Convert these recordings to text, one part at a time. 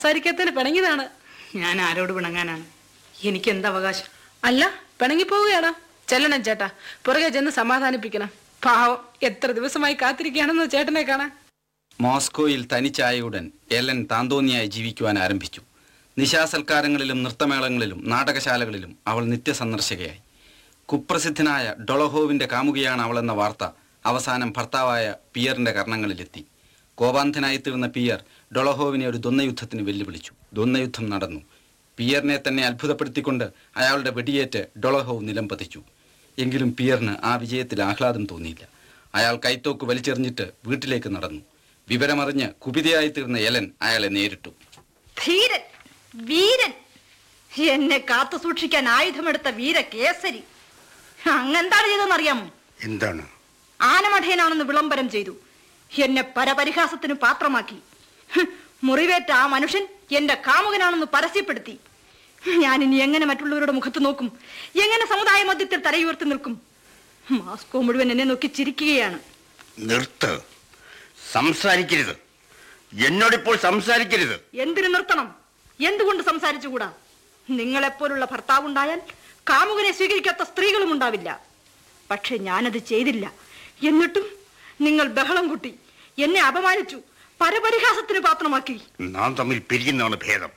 സംസാരിക്കത്തിന് പിണങ്ങിയതാണ് ഞാൻ ആരോട് പിണങ്ങാനാണ് എനിക്ക് എന്ത് അവകാശം അല്ല പിണങ്ങി പോവുകയാണ് ചെല്ലണം ചേട്ടാ പുറകെ ചെന്ന് സമാധാനിപ്പിക്കണം പാവം എത്ര ദിവസമായി കാത്തിരിക്കുകയാണെന്ന് ചേട്ടനെ കാണാൻ മോസ്കോയിൽ തനിച്ചായുടൻ എലൻ താന്തോന്നിയായി ജീവിക്കുവാൻ ആരംഭിച്ചു നിശാസൽക്കാരങ്ങളിലും നൃത്തമേളങ്ങളിലും നാടകശാലകളിലും അവൾ നിത്യസന്ദർശകയായി കുപ്രസിദ്ധനായ ഡൊളഹോവിന്റെ കാമുകിയാണ് അവളെന്ന വാർത്ത അവസാനം ഭർത്താവായ പിയറിന്റെ കർണങ്ങളിലെത്തി കോപാന്ധനായി തീർന്ന പിയർ ഡൊളഹോവിനെ ഒരു ദ്വന്ദ്വയുദ്ധത്തിന് വെല്ലുവിളിച്ചു ദ്വന്ദ്വയുദ്ധം നടന്നു പിയറിനെ തന്നെ അത്ഭുതപ്പെടുത്തിക്കൊണ്ട് അയാളുടെ വെടിയേറ്റ് ഡൊളഹോവ് നിലം പതിച്ചു എങ്കിലും പിയറിന് ആ വിജയത്തിൽ ആഹ്ലാദം തോന്നിയില്ല അയാൾ കൈത്തോക്ക് വലിച്ചെറിഞ്ഞിട്ട് വീട്ടിലേക്ക് നടന്നു വിവരമറിഞ്ഞ് കുപിതയായി തീർന്ന എലൻ അയാളെ നേരിട്ടു ധീരൻ വീരൻ എന്നെ കാത്തു സൂക്ഷിക്കാൻ ആയുധമെടുത്ത വീരകേസരി അങ്ങെന്താണ് ചെയ്തതെന്ന് അറിയാമോ എന്താണ് ആനമഠയനാണെന്ന് വിളംബരം ചെയ്തു എന്നെ പരപരിഹാസത്തിന് പാത്രമാക്കി ഹ്, മുറിവേറ്റ ആ മനുഷ്യൻ എന്റെ കാമുകനാണെന്ന് പരസ്യപ്പെടുത്തി ഞാൻ ഇനി എങ്ങനെ മറ്റുള്ളവരുടെ മുഖത്ത് നോക്കും എങ്ങനെ സമുദായ മധ്യത്തിൽ തലയുയർത്തി നിൽക്കും മാസ്കോ മുഴുവൻ എന്നെ നോക്കി ചിരിക്കുകയാണ് നിർത്ത് സംസാരിക്കരുത് എന്നോടിപ്പോൾ സംസാരിക്കരുത് എന്തിനു നിർത്തണം എന്തുകൊണ്ട് സംസാരിച്ചുകൂടാ നിങ്ങളെപ്പോലുള്ള ഭർത്താവുണ്ടായാൽ കാമുകനെ സ്വീകരിക്കാത്ത സ്ത്രീകളും ഉണ്ടാവില്ല പക്ഷെ ഞാനത് ചെയ്തില്ല എന്നിട്ടും നിങ്ങൾ ബഹളം കൂട്ടി എന്നെ അപമാനിച്ചു പരപരിഹാസത്തിന് പാത്രമാക്കി നാം തമ്മിൽ പിരിയുന്നതാണ് ഭേദം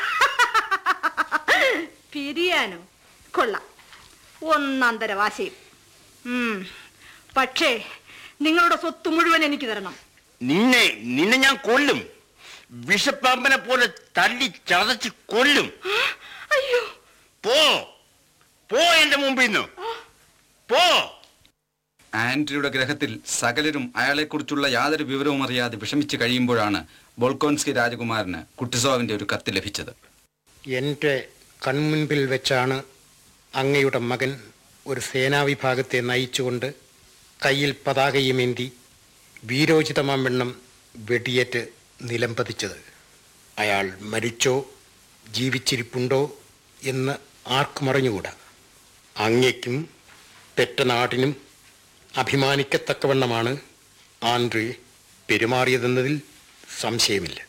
പിരിയാനോ കൊള്ളാം ഒന്നാം തര വാശയും ഉം. പക്ഷേ നിങ്ങളുടെ സ്വത്ത് മുഴുവൻ എനിക്ക് തരണം നിന്നെ നിന്നെ ഞാൻ കൊല്ലും വിഷപ്പാമ്പനെ പോലെ തല്ലി ചതച്ച് കൊല്ലും അയ്യോ പോ പോ എന്റെ മുമ്പിൽ നിന്ന് പോ ആൻഡ്രിയുടെ ഗ്രഹത്തിൽ സകലരും അയാളെക്കുറിച്ചുള്ള യാതൊരു വിവരവും അറിയാതെ വിഷമിച്ച് കഴിയുമ്പോഴാണ് ബോൾക്കോൺസ്കി രാജകുമാരന് കുട്ടിസോവിന്റെ ഒരു കത്ത് ലഭിച്ചത് എൻ്റെ കൺമുൻപിൽ വെച്ചാണ് അങ്ങയുടെ മകൻ ഒരു സേനാവിഭാഗത്തെ നയിച്ചുകൊണ്ട് കയ്യിൽ പതാകയുമേന്തി വീരോചിതമാവണ്ണം വെടിയേറ്റ് നിലംപതിച്ചത് അയാൾ മരിച്ചോ ജീവിച്ചിരിപ്പുണ്ടോ എന്ന് ആർക്കും അറിഞ്ഞുകൂടാ അങ്ങയ്ക്കും പെറ്റ നാടിനും അഭിമാനിക്കത്തക്കവണ്ണമാണ് ആൻഡ്രി പെരുമാറിയതെന്നതിൽ സംശയമില്ല